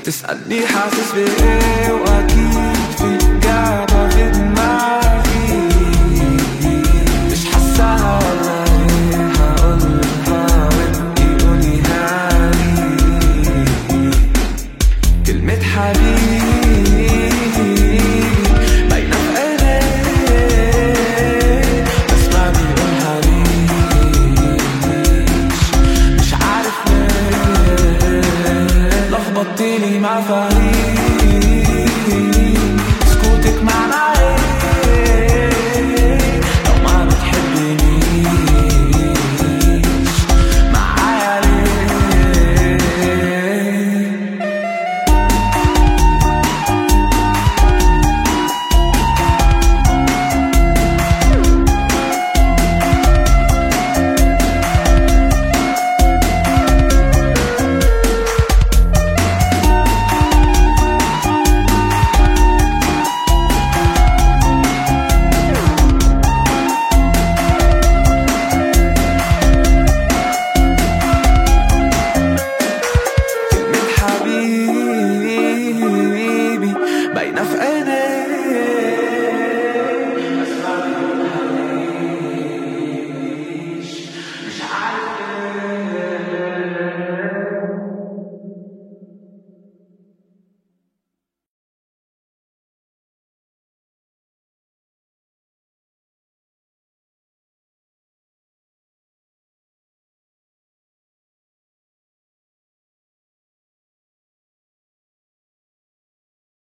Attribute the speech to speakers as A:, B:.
A: تسألني حاسس بإيه وأكيد في إجابة في دماغي مش حاساها ولا إيه هقولها وإنتي قوليها لي كلمة حبيبي باينة في عينيك بس ما بيقولها ليش مش عارف ليه لخبطتني مع فريق